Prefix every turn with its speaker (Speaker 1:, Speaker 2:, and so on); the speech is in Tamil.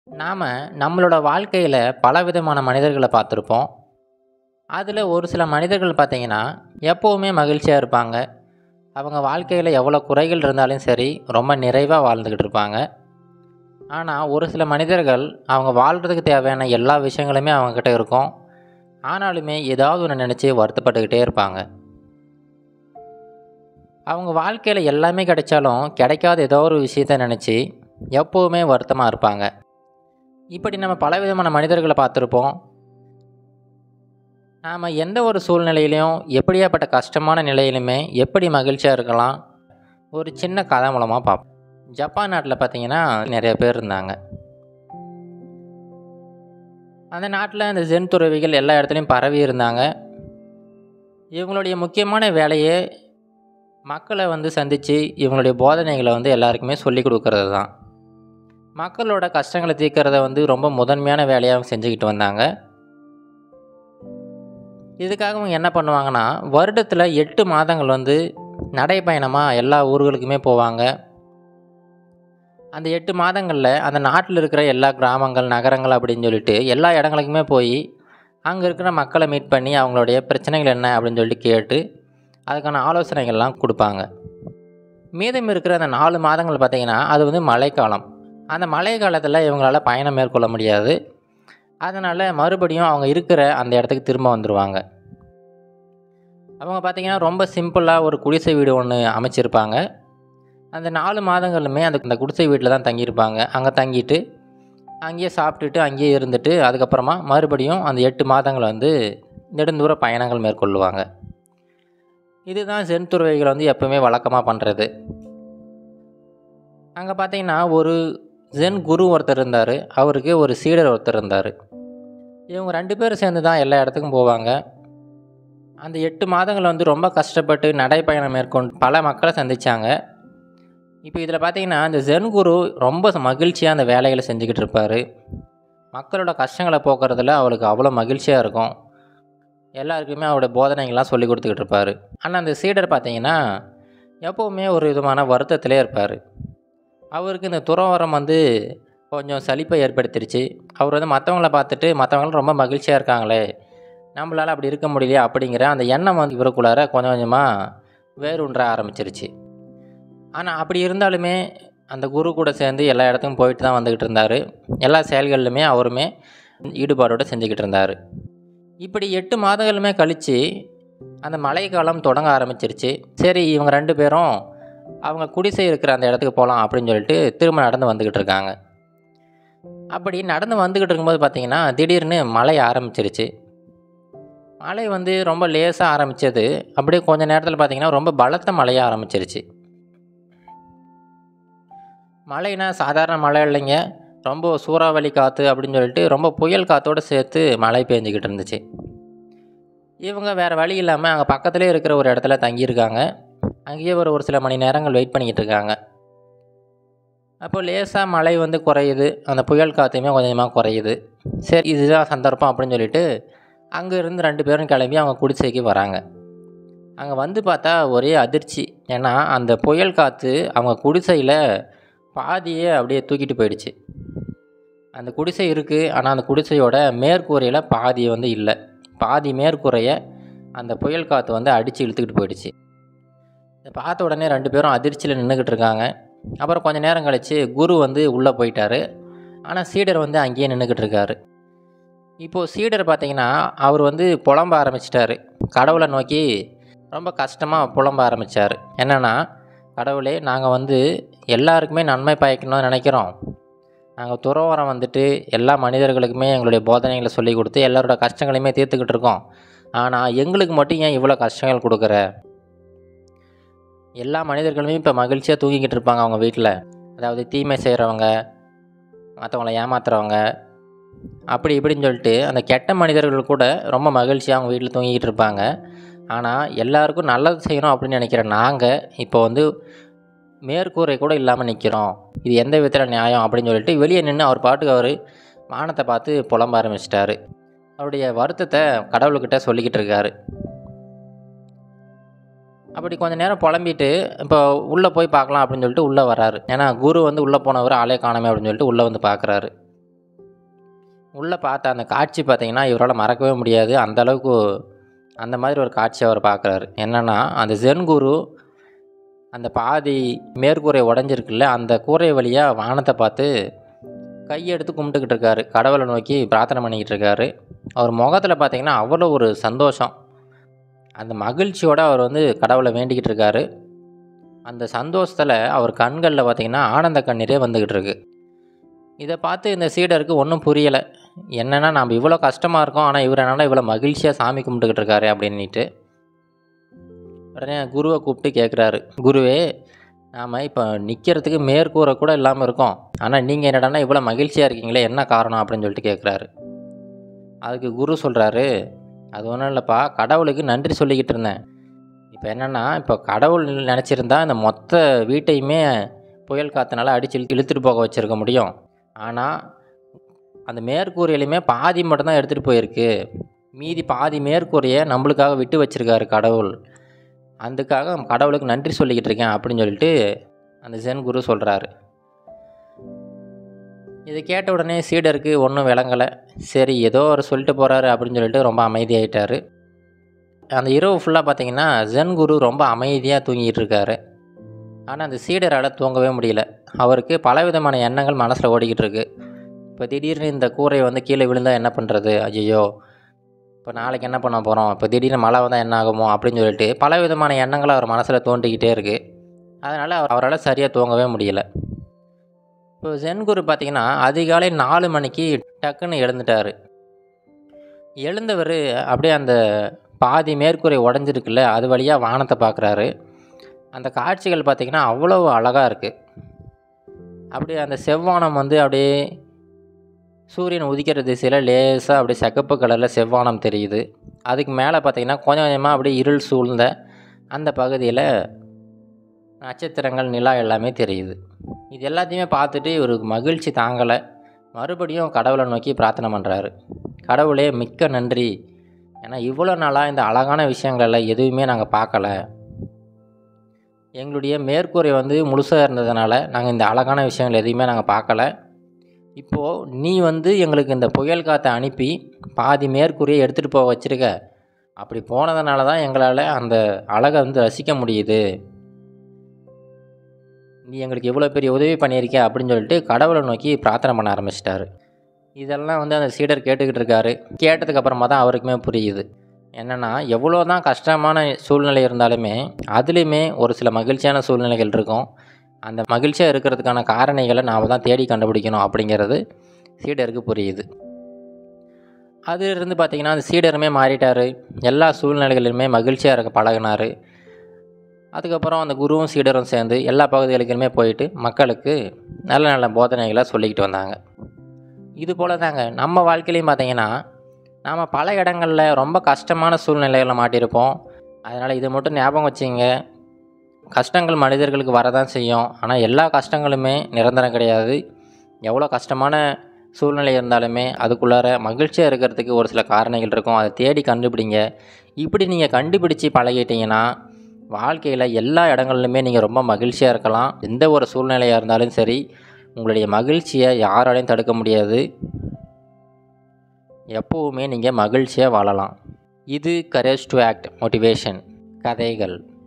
Speaker 1: நாம் நம்மளோட வாழ்க்கையில் பலவிதமான மனிதர்களை பார்த்துருப்போம் அதில் ஒரு சில மனிதர்கள் பார்த்தீங்கன்னா எப்போவுமே மகிழ்ச்சியாக இருப்பாங்க அவங்க வாழ்க்கையில் எவ்வளோ குறைகள் இருந்தாலும் சரி ரொம்ப நிறைவாக வாழ்ந்துக்கிட்டு இருப்பாங்க ஆனால் ஒரு சில மனிதர்கள் அவங்க வாழ்கிறதுக்கு தேவையான எல்லா விஷயங்களுமே அவங்கக்கிட்ட இருக்கும் ஆனாலுமே ஏதாவது ஒன்று நினச்சி வருத்தப்பட்டுக்கிட்டே இருப்பாங்க அவங்க வாழ்க்கையில் எல்லாமே கிடைச்சாலும் கிடைக்காத ஏதோ ஒரு விஷயத்த நினச்சி எப்போவுமே வருத்தமாக இருப்பாங்க இப்படி நம்ம பலவிதமான மனிதர்களை பார்த்துருப்போம் நாம் எந்த ஒரு சூழ்நிலையிலையும் எப்படியாப்பட்ட கஷ்டமான நிலையிலுமே எப்படி மகிழ்ச்சியாக இருக்கலாம் ஒரு சின்ன கதை மூலமாக பார்ப்போம் ஜப்பான் நாட்டில் பார்த்தீங்கன்னா நிறைய பேர் இருந்தாங்க அந்த நாட்டில் இந்த ஜென் துறவிகள் எல்லா இடத்துலையும் பரவி இருந்தாங்க இவங்களுடைய முக்கியமான வேலையே மக்களை வந்து சந்தித்து இவங்களுடைய போதனைகளை வந்து எல்லாருக்குமே சொல்லி கொடுக்கறது தான் மக்களோட கஷ்டங்களை தீர்க்கறத வந்து ரொம்ப முதன்மையான வேலையாக செஞ்சுக்கிட்டு வந்தாங்க இதுக்காக அவங்க என்ன பண்ணுவாங்கன்னா வருடத்தில் எட்டு மாதங்கள் வந்து நடைப்பயணமாக எல்லா ஊர்களுக்குமே போவாங்க அந்த எட்டு மாதங்களில் அந்த நாட்டில் இருக்கிற எல்லா கிராமங்கள் நகரங்கள் அப்படின்னு சொல்லிட்டு எல்லா இடங்களுக்குமே போய் அங்கே இருக்கிற மக்களை மீட் பண்ணி அவங்களுடைய பிரச்சனைகள் என்ன அப்படின்னு சொல்லிட்டு கேட்டு அதுக்கான ஆலோசனைகள்லாம் கொடுப்பாங்க மீதம் இருக்கிற அந்த நாலு மாதங்கள் பார்த்திங்கன்னா அது வந்து மழைக்காலம் அந்த மழை காலத்தில் இவங்களால் பயணம் மேற்கொள்ள முடியாது அதனால் மறுபடியும் அவங்க இருக்கிற அந்த இடத்துக்கு திரும்ப வந்துடுவாங்க அவங்க பார்த்திங்கன்னா ரொம்ப சிம்பிளாக ஒரு குடிசை வீடு ஒன்று அமைச்சிருப்பாங்க அந்த நாலு மாதங்களுமே அந்த அந்த குடிசை வீட்டில் தான் தங்கியிருப்பாங்க அங்கே தங்கிட்டு அங்கேயே சாப்பிட்டுட்டு அங்கேயே இருந்துட்டு அதுக்கப்புறமா மறுபடியும் அந்த எட்டு மாதங்கள் வந்து நெடுந்தூர பயணங்கள் மேற்கொள்ளுவாங்க இதுதான் சென் துறவிகள் வந்து எப்பவுமே வழக்கமாக பண்ணுறது அங்கே பார்த்தீங்கன்னா ஒரு ஜென் குரு ஒருத்தர் இருந்தார் அவருக்கு ஒரு சீடர் ஒருத்தர் இருந்தார் இவங்க ரெண்டு பேரும் சேர்ந்து தான் எல்லா இடத்துக்கும் போவாங்க அந்த எட்டு மாதங்கள் வந்து ரொம்ப கஷ்டப்பட்டு நடைப்பயணம் மேற்கொண்டு பல மக்களை சந்தித்தாங்க இப்போ இதில் பார்த்தீங்கன்னா இந்த ஜென் குரு ரொம்ப மகிழ்ச்சியாக அந்த வேலைகளை செஞ்சுக்கிட்டு இருப்பார் மக்களோட கஷ்டங்களை போக்குறதுல அவளுக்கு அவ்வளோ மகிழ்ச்சியாக இருக்கும் எல்லாருக்குமே அவருடைய போதனைகள்லாம் சொல்லி கொடுத்துக்கிட்டு இருப்பார் ஆனால் அந்த சீடர் பார்த்தீங்கன்னா எப்போவுமே ஒரு விதமான வருத்தத்திலே இருப்பார் அவருக்கு இந்த துறவரம் வந்து கொஞ்சம் சலிப்பை ஏற்படுத்திருச்சு அவர் வந்து மற்றவங்கள பார்த்துட்டு மற்றவங்களும் ரொம்ப மகிழ்ச்சியாக இருக்காங்களே நம்மளால் அப்படி இருக்க முடியலையா அப்படிங்கிற அந்த எண்ணம் வந்து இவருக்குள்ளார கொஞ்சம் கொஞ்சமாக வேறுன்ற ஆரம்பிச்சிருச்சு ஆனால் அப்படி இருந்தாலுமே அந்த குரு கூட சேர்ந்து எல்லா இடத்துக்கும் போயிட்டு தான் வந்துக்கிட்டு இருந்தார் எல்லா செயல்கள்லையுமே அவருமே ஈடுபாடோடு செஞ்சுக்கிட்டு இருந்தார் இப்படி எட்டு மாதங்களுமே கழித்து அந்த மழைக்காலம் தொடங்க ஆரம்பிச்சிருச்சு சரி இவங்க ரெண்டு பேரும் அவங்க குடிசை இருக்கிற அந்த இடத்துக்கு போகலாம் அப்படின்னு சொல்லிட்டு திரும்ப நடந்து வந்துக்கிட்டு இருக்காங்க அப்படி நடந்து வந்துக்கிட்டு இருக்கும்போது பார்த்திங்கன்னா திடீர்னு மழை ஆரம்பிச்சிருச்சு மழை வந்து ரொம்ப லேசாக ஆரம்பித்தது அப்படியே கொஞ்ச நேரத்தில் பார்த்திங்கன்னா ரொம்ப பலத்த மழையாக ஆரம்பிச்சிருச்சு மழைனா சாதாரண மழை இல்லைங்க ரொம்ப சூறாவளி காற்று அப்படின்னு சொல்லிட்டு ரொம்ப புயல் காற்றோடு சேர்த்து மழை பெஞ்சிக்கிட்டு இருந்துச்சு இவங்க வேறு வழி இல்லாமல் அங்கே பக்கத்துலேயே இருக்கிற ஒரு இடத்துல தங்கியிருக்காங்க அங்கேயே ஒரு ஒரு சில மணி நேரங்கள் வெயிட் பண்ணிக்கிட்டு இருக்காங்க அப்போ லேசாக மழை வந்து குறையுது அந்த புயல் காற்றுமே கொஞ்சமாக குறையுது சரி இதுதான் சந்தர்ப்பம் அப்படின்னு சொல்லிட்டு அங்கே இருந்து ரெண்டு பேரும் கிளம்பி அவங்க குடிசைக்கு வராங்க அங்கே வந்து பார்த்தா ஒரே அதிர்ச்சி ஏன்னா அந்த புயல் காற்று அவங்க குடிசையில் பாதியே அப்படியே தூக்கிட்டு போயிடுச்சு அந்த குடிசை இருக்குது ஆனால் அந்த குடிசையோட மேற்கூரையில் பாதி வந்து இல்லை பாதி மேற்கூரையை அந்த புயல் காற்று வந்து அடித்து இழுத்துக்கிட்டு போயிடுச்சு இதை பார்த்த உடனே ரெண்டு பேரும் அதிர்ச்சியில் நின்றுக்கிட்டு இருக்காங்க அப்புறம் கொஞ்சம் நேரம் கழித்து குரு வந்து உள்ளே போயிட்டார் ஆனால் சீடர் வந்து அங்கேயே நின்றுக்கிட்டு இருக்காரு இப்போது சீடர் பார்த்தீங்கன்னா அவர் வந்து புலம்ப ஆரம்பிச்சிட்டாரு கடவுளை நோக்கி ரொம்ப கஷ்டமாக புலம்ப ஆரம்பித்தார் என்னென்னா கடவுளே நாங்கள் வந்து எல்லாருக்குமே நன்மை பயக்கணும்னு நினைக்கிறோம் நாங்கள் துறவரம் வந்துட்டு எல்லா மனிதர்களுக்குமே எங்களுடைய போதனைகளை சொல்லி கொடுத்து எல்லாரோட கஷ்டங்களையுமே தீர்த்துக்கிட்டு இருக்கோம் ஆனால் எங்களுக்கு மட்டும் ஏன் இவ்வளோ கஷ்டங்கள் கொடுக்குற எல்லா மனிதர்களுமே இப்போ மகிழ்ச்சியாக தூங்கிக்கிட்டு இருப்பாங்க அவங்க வீட்டில் அதாவது தீமை செய்கிறவங்க மற்றவங்கள ஏமாத்துறவங்க அப்படி இப்படின்னு சொல்லிட்டு அந்த கெட்ட மனிதர்கள் கூட ரொம்ப மகிழ்ச்சியாக அவங்க வீட்டில் தூங்கிக்கிட்டு இருப்பாங்க ஆனால் எல்லாருக்கும் நல்லது செய்யணும் அப்படின்னு நினைக்கிற நாங்கள் இப்போ வந்து மேற்கூரை கூட இல்லாமல் நிற்கிறோம் இது எந்த விதத்தில் நியாயம் அப்படின்னு சொல்லிட்டு வெளியே நின்று அவர் பாட்டுக்கு அவர் வானத்தை பார்த்து புலம்ப ஆரம்பிச்சிட்டாரு அவருடைய வருத்தத்தை கடவுள்கிட்ட சொல்லிக்கிட்டு இருக்காரு அப்படி கொஞ்ச நேரம் புலம்பிட்டு இப்போ உள்ளே போய் பார்க்கலாம் அப்படின்னு சொல்லிட்டு உள்ளே வராரு ஏன்னா குரு வந்து உள்ளே போனவர் ஆளே காணாமே அப்படின்னு சொல்லிட்டு உள்ளே வந்து பார்க்குறாரு உள்ளே பார்த்த அந்த காட்சி பார்த்தீங்கன்னா இவரால் மறக்கவே முடியாது அந்த அளவுக்கு அந்த மாதிரி ஒரு காட்சி அவர் பார்க்குறாரு என்னென்னா அந்த ஜென் குரு அந்த பாதி மேற்கூரை உடஞ்சிருக்குல்ல அந்த கூரை வழியாக வானத்தை பார்த்து கையெடுத்து கும்பிட்டுக்கிட்டு இருக்காரு கடவுளை நோக்கி பிரார்த்தனை பண்ணிக்கிட்டு இருக்காரு அவர் முகத்தில் பார்த்தீங்கன்னா அவ்வளோ ஒரு சந்தோஷம் அந்த மகிழ்ச்சியோடு அவர் வந்து கடவுளை வேண்டிக்கிட்டு இருக்காரு அந்த சந்தோஷத்தில் அவர் கண்களில் பார்த்தீங்கன்னா ஆனந்த கண்ணீரே வந்துக்கிட்டு இருக்கு இதை பார்த்து இந்த சீடருக்கு ஒன்றும் புரியலை என்னென்னா நம்ம இவ்வளோ கஷ்டமாக இருக்கோம் ஆனால் இவர் என்னன்னா இவ்வளோ மகிழ்ச்சியாக சாமி கும்பிட்டுக்கிட்டு இருக்காரு அப்படின்ட்டு உடனே குருவை கூப்பிட்டு கேட்குறாரு குருவே நாம் இப்போ நிற்கிறதுக்கு மேற்கூரை கூட இல்லாமல் இருக்கோம் ஆனால் நீங்கள் என்னடான்னா இவ்வளோ மகிழ்ச்சியாக இருக்கீங்களே என்ன காரணம் அப்படின்னு சொல்லிட்டு கேட்குறாரு அதுக்கு குரு சொல்கிறாரு அது ஒன்றும் இல்லைப்பா கடவுளுக்கு நன்றி சொல்லிக்கிட்டு இருந்தேன் இப்போ என்னென்னா இப்போ கடவுள் நினச்சிருந்தா இந்த மொத்த வீட்டையுமே புயல் காற்றுனால அடிச்சு இழுத்துட்டு போக வச்சுருக்க முடியும் ஆனால் அந்த மேற்கூரையிலையுமே பாதி மட்டும்தான் எடுத்துகிட்டு போயிருக்கு மீதி பாதி மேற்கூரையை நம்மளுக்காக விட்டு வச்சுருக்காரு கடவுள் அதுக்காக கடவுளுக்கு நன்றி சொல்லிக்கிட்டு இருக்கேன் அப்படின்னு சொல்லிட்டு அந்த ஜென் குரு சொல்கிறாரு இதை கேட்ட உடனே சீடருக்கு ஒன்றும் விளங்கலை சரி ஏதோ ஒரு சொல்லிட்டு போகிறாரு அப்படின்னு சொல்லிட்டு ரொம்ப அமைதியாயிட்டார் அந்த இரவு ஃபுல்லாக பார்த்தீங்கன்னா ஜென் குரு ரொம்ப அமைதியாக தூங்கிட்டு இருக்காரு ஆனால் அந்த சீடரால் தூங்கவே முடியல அவருக்கு பலவிதமான எண்ணங்கள் மனசில் ஓடிக்கிட்டு இருக்கு இப்போ திடீர்னு இந்த கூரை வந்து கீழே விழுந்தால் என்ன பண்ணுறது ஐயோ இப்போ நாளைக்கு என்ன பண்ண போகிறோம் இப்போ திடீர்னு மழை வந்தால் என்ன ஆகுமோ அப்படின்னு சொல்லிட்டு பலவிதமான எண்ணங்கள் அவர் மனசில் தோண்டிக்கிட்டே இருக்குது அதனால் அவர் அவரால் சரியாக தூங்கவே முடியல இப்போ ஜென்குரு பார்த்தீங்கன்னா அதிகாலை நாலு மணிக்கு டக்குன்னு எழுந்துட்டார் எழுந்தவர் அப்படியே அந்த பாதி மேற்கூரை உடஞ்சிருக்குல்ல அது வழியாக வானத்தை பார்க்குறாரு அந்த காட்சிகள் பார்த்திங்கன்னா அவ்வளோ அழகாக இருக்குது அப்படியே அந்த செவ்வானம் வந்து அப்படியே சூரியன் உதிக்கிற திசையில் லேசாக அப்படியே சிகப்பு கலரில் செவ்வானம் தெரியுது அதுக்கு மேலே பார்த்திங்கன்னா கொஞ்சம் கொஞ்சமாக அப்படியே இருள் சூழ்ந்த அந்த பகுதியில் நட்சத்திரங்கள் நிலா எல்லாமே தெரியுது இது எல்லாத்தையுமே பார்த்துட்டு இவருக்கு மகிழ்ச்சி தாங்கலை மறுபடியும் கடவுளை நோக்கி பிரார்த்தனை பண்ணுறாரு கடவுளே மிக்க நன்றி ஏன்னா இவ்வளோ நாளாக இந்த அழகான விஷயங்களெல்லாம் எதுவுமே நாங்கள் பார்க்கல எங்களுடைய மேற்கூரை வந்து முழுசாக இருந்ததுனால நாங்கள் இந்த அழகான விஷயங்கள் எதையுமே நாங்கள் பார்க்கல இப்போது நீ வந்து எங்களுக்கு இந்த புயல் காற்றை அனுப்பி பாதி மேற்கூரையை எடுத்துகிட்டு போக வச்சுருக்க அப்படி போனதுனால தான் எங்களால் அந்த அழகை வந்து ரசிக்க முடியுது நீ எங்களுக்கு எவ்வளோ பெரிய உதவி பண்ணியிருக்க அப்படின்னு சொல்லிட்டு கடவுளை நோக்கி பிரார்த்தனை பண்ண ஆரம்பிச்சிட்டாரு இதெல்லாம் வந்து அந்த சீடர் கேட்டுக்கிட்டு இருக்காரு கேட்டதுக்கு அப்புறமா தான் அவருக்குமே புரியுது என்னென்னா எவ்வளோ தான் கஷ்டமான சூழ்நிலை இருந்தாலுமே அதுலேயுமே ஒரு சில மகிழ்ச்சியான சூழ்நிலைகள் இருக்கும் அந்த மகிழ்ச்சியாக இருக்கிறதுக்கான காரணிகளை நாம் தான் தேடி கண்டுபிடிக்கணும் அப்படிங்கிறது சீடருக்கு புரியுது அது இருந்து பார்த்திங்கன்னா அந்த சீடருமே மாறிட்டார் எல்லா சூழ்நிலைகளிலுமே மகிழ்ச்சியாக இருக்க பழகினார் அதுக்கப்புறம் அந்த குருவும் சீடரும் சேர்ந்து எல்லா பகுதிகளுக்குமே போயிட்டு மக்களுக்கு நல்ல நல்ல போதனைகளை சொல்லிக்கிட்டு வந்தாங்க இது போல் தாங்க நம்ம வாழ்க்கையிலையும் பார்த்தீங்கன்னா நாம் பல இடங்களில் ரொம்ப கஷ்டமான சூழ்நிலைகளில் மாட்டியிருப்போம் அதனால் இதை மட்டும் ஞாபகம் வச்சுங்க கஷ்டங்கள் மனிதர்களுக்கு வரதான் செய்யும் ஆனால் எல்லா கஷ்டங்களுமே நிரந்தரம் கிடையாது எவ்வளோ கஷ்டமான சூழ்நிலை இருந்தாலுமே அதுக்குள்ளார மகிழ்ச்சியாக இருக்கிறதுக்கு ஒரு சில காரணிகள் இருக்கும் அதை தேடி கண்டுபிடிங்க இப்படி நீங்கள் கண்டுபிடிச்சி பழகிட்டீங்கன்னா வாழ்க்கையில் எல்லா இடங்கள்லையுமே நீங்கள் ரொம்ப மகிழ்ச்சியாக இருக்கலாம் எந்த ஒரு சூழ்நிலையாக இருந்தாலும் சரி உங்களுடைய மகிழ்ச்சியை யாராலையும் தடுக்க முடியாது எப்போவுமே நீங்கள் மகிழ்ச்சியாக வாழலாம் இது கரேஜ் டு ஆக்ட் மோட்டிவேஷன் கதைகள்